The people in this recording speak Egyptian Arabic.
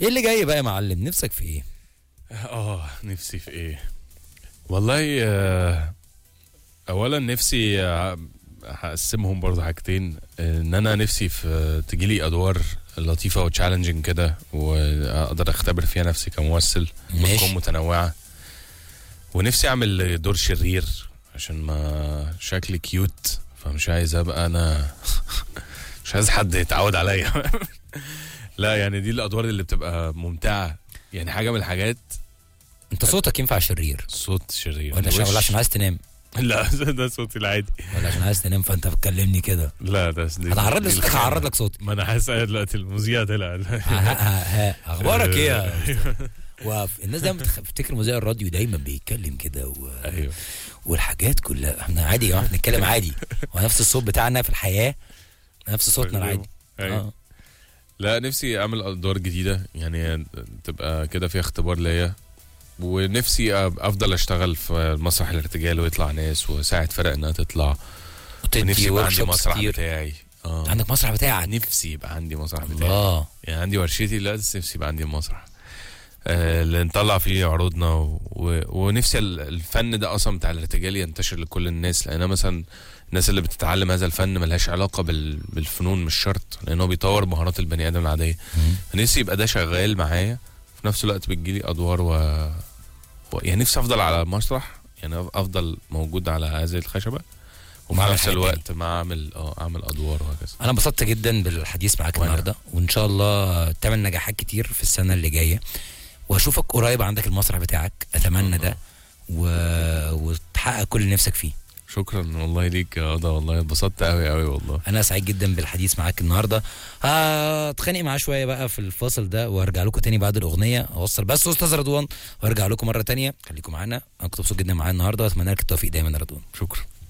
ايه اللي جاي بقى يا معلم نفسك في ايه اه نفسي في ايه والله آه، اولا نفسي آه، هقسمهم برضه حاجتين ان انا نفسي في تجيلي ادوار لطيفه وتشالنجينج كده واقدر اختبر فيها نفسي كممثل ماشي. وتكون متنوعه ونفسي اعمل دور شرير عشان ما شكلي كيوت فمش عايز ابقى انا مش عايز حد يتعود عليا لا يعني دي الادوار اللي بتبقى ممتعه يعني حاجه من الحاجات انت صوتك ينفع شرير صوت شرير ولا عشان ولا عشان عايز تنام لا ده صوتي العادي ولا عشان عايز تنام فانت بتكلمني كده لا ده دي- هتعرض لي دي صوتك الخيانة. هعرض لك صوتي ما انا حاسس دلوقتي المذيع طلع ها- ها- ها. اخبارك ايه يا أستاذ؟ وف- الناس دايما بتخ- بتفتكر مذيع الراديو دايما بيتكلم كده و... ايوه والحاجات كلها احنا عادي يا جماعه بنتكلم عادي هو نفس الصوت بتاعنا في الحياه نفس صوتنا العادي أيوة. اه لا نفسي اعمل ادوار جديده يعني تبقى كده في اختبار ليا ونفسي أب- افضل اشتغل في مسرح الارتجال ويطلع ناس وساعد فرق انها تطلع ونفسي وتدي يبقى ورك عندي شوبس مسرح كتير بتاعي اه عندك مسرح بتاعك نفسي يبقى عندي مسرح بتاعي الله يعني عندي ورشتي لا بس نفسي يبقى عندي مسرح آه، اللي نطلع فيه عروضنا و... و... ونفسي ال- الفن ده اصلا بتاع الارتجال ينتشر لكل الناس لان مثلا الناس اللي بتتعلم هذا الفن ملهاش علاقه بال... بالفنون مش شرط لانه بيطور مهارات البني ادم العاديه نفسي يبقى ده شغال معايا في نفس الوقت بتجيلي ادوار و... و... يعني نفسي افضل على المسرح يعني افضل موجود على هذه الخشبه وفي ومعمل نفس حاجة الوقت ما اعمل اه اعمل ادوار وهكذا انا انبسطت جدا بالحديث معاك وأنا. النهارده وان شاء الله تعمل نجاحات كتير في السنه اللي جايه واشوفك قريب عندك المسرح بتاعك اتمنى ده و... وتحقق كل اللي نفسك فيه شكرا والله ليك يا قضا والله اتبسطت قوي قوي والله انا سعيد جدا بالحديث معاك النهارده هتخانق معاه شويه بقى في الفاصل ده وارجع لكم تاني بعد الاغنيه اوصل بس استاذ رضوان وارجع لكم مره تانية خليكم معانا انا كنت مبسوط جدا معاه النهارده اتمنى لك التوفيق دايما يا رضوان شكرا